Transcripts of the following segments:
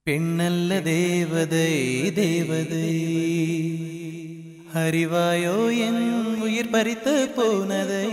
பெண்ணல்ல தேவதை தேவதை அறிவாயோ என் உயிர் பறித்து போனதை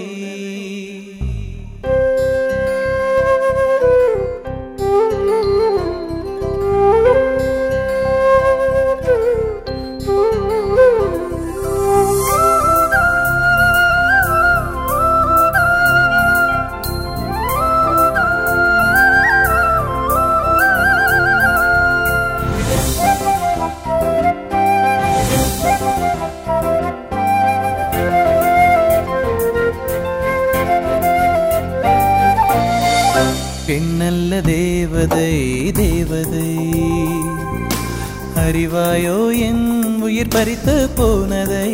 பெண்ணல்ல தேவதை தேவதை அறிவாயோ என் உயிர் பறித்து போனதை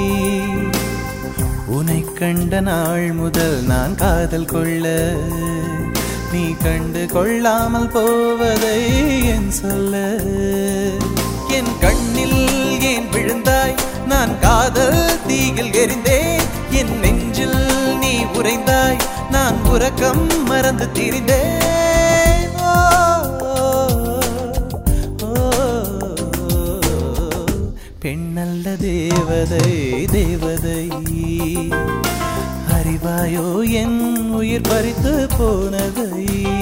உனை கண்ட நாள் முதல் நான் காதல் கொள்ள நீ கண்டு கொள்ளாமல் போவதை என் சொல்ல என் கண்ணில் ஏன் விழுந்தாய் நான் காதல் தீயில் எரிந்தேன் என் நெஞ்சில் நீ உறைந்தாய் நான் உறக்கம் மறந்து திரிந்தேன் ஓ, ஓ, பெண்ணல்ல தேவதை தேவதை அறிவாயோ என் உயிர் பறித்து போனதை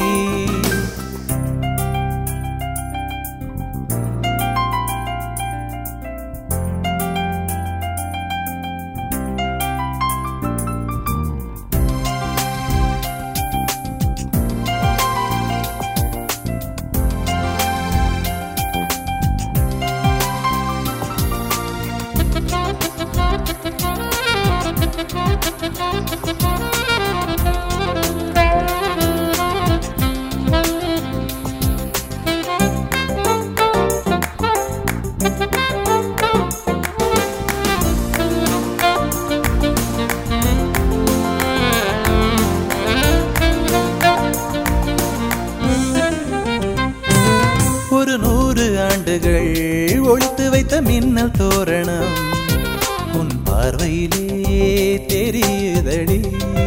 ஒரு நூறு ஆண்டுகள் ஒழித்து வைத்த மின்னல் தோரணம் உன் பார்வையிலே தெரியுதடி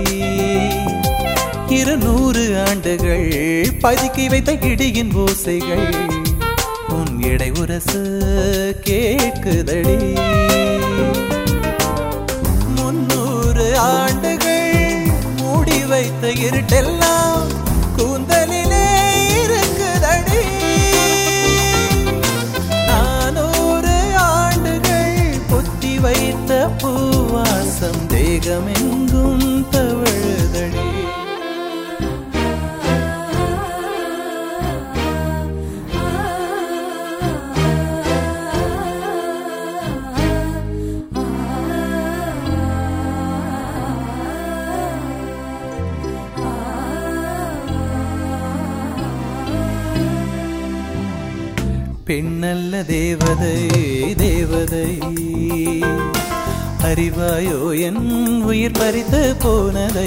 இருநூறு ஆண்டுகள் பதுக்கி வைத்த இடியின் ஓசைகள் உன் இடை உரசு கேட்குதடி முன்னூறு ஆண்டுகள் மூடி வைத்த இருட்டெல்லாம் கூந்தலிலே இருக்குதடி நானூறு ஆண்டுகள் பொத்தி வைத்த பூவாசம் தேகமெங்கும் தவழுதடி பெண்ணல்ல தேவதை தேவதை அறிவாயோ என் உயிர் பறித்து போனதை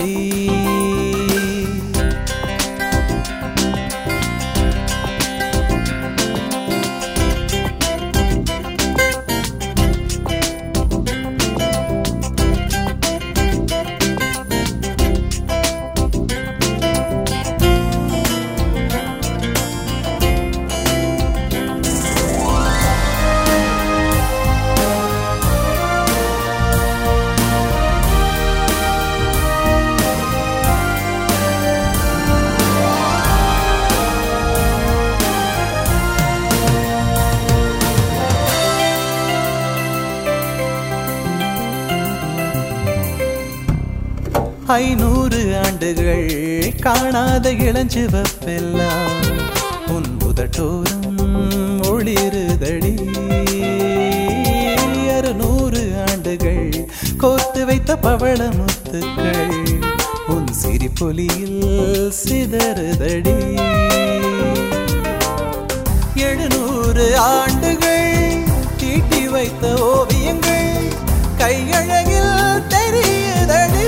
ஐநூறு ஆண்டுகள் காணாத இளஞ்சிவப்பெல்லாம் உன் புதட்டோரம் ஒளிருதடி அறுநூறு ஆண்டுகள் கோர்த்து வைத்த பவள முத்துக்கள் உன் சிரிப்பொலியில் சிதறுதடி எழுநூறு ஆண்டுகள் தீட்டி வைத்த ஓவியங்கள் கையழகில் தெரியுதடி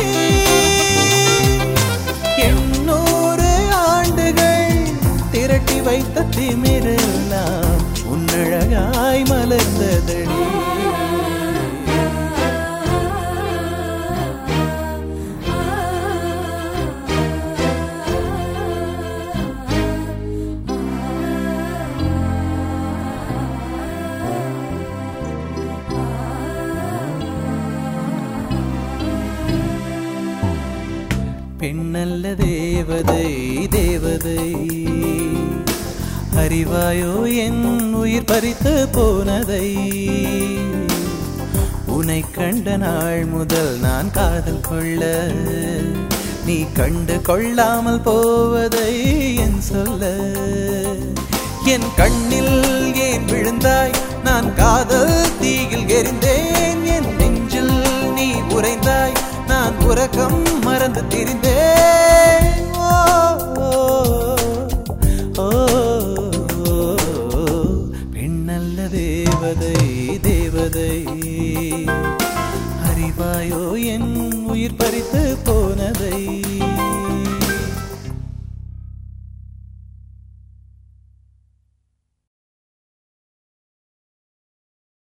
எண்ணூறு ஆண்டுகள் திரட்டி வைத்த திமிரெல்லாம் உன்னழகாய் மலர்ந்ததடி ஆ பெண்ணல்ல தேவதை தேவதை அறிவாயோ என் உயிர் பறித்து போனதை உனை கண்ட நாள் முதல் நான் காதல் கொள்ள நீ கண்டு கொள்ளாமல் போவதை என் சொல்ல என் கண்ணில் ஏன் விழுந்தாய் நான் காதல் தீயில் எரிந்தேன் என் நெஞ்சில் நீ உறைந்தாய் நான் உறக்கம் மறந்து திரிந்தேன் ஓ, ஓ, ஓ, பெண்ணல்ல தேவதை தேவதை அறிவாயோ என் உயிர் பறித்து போனதை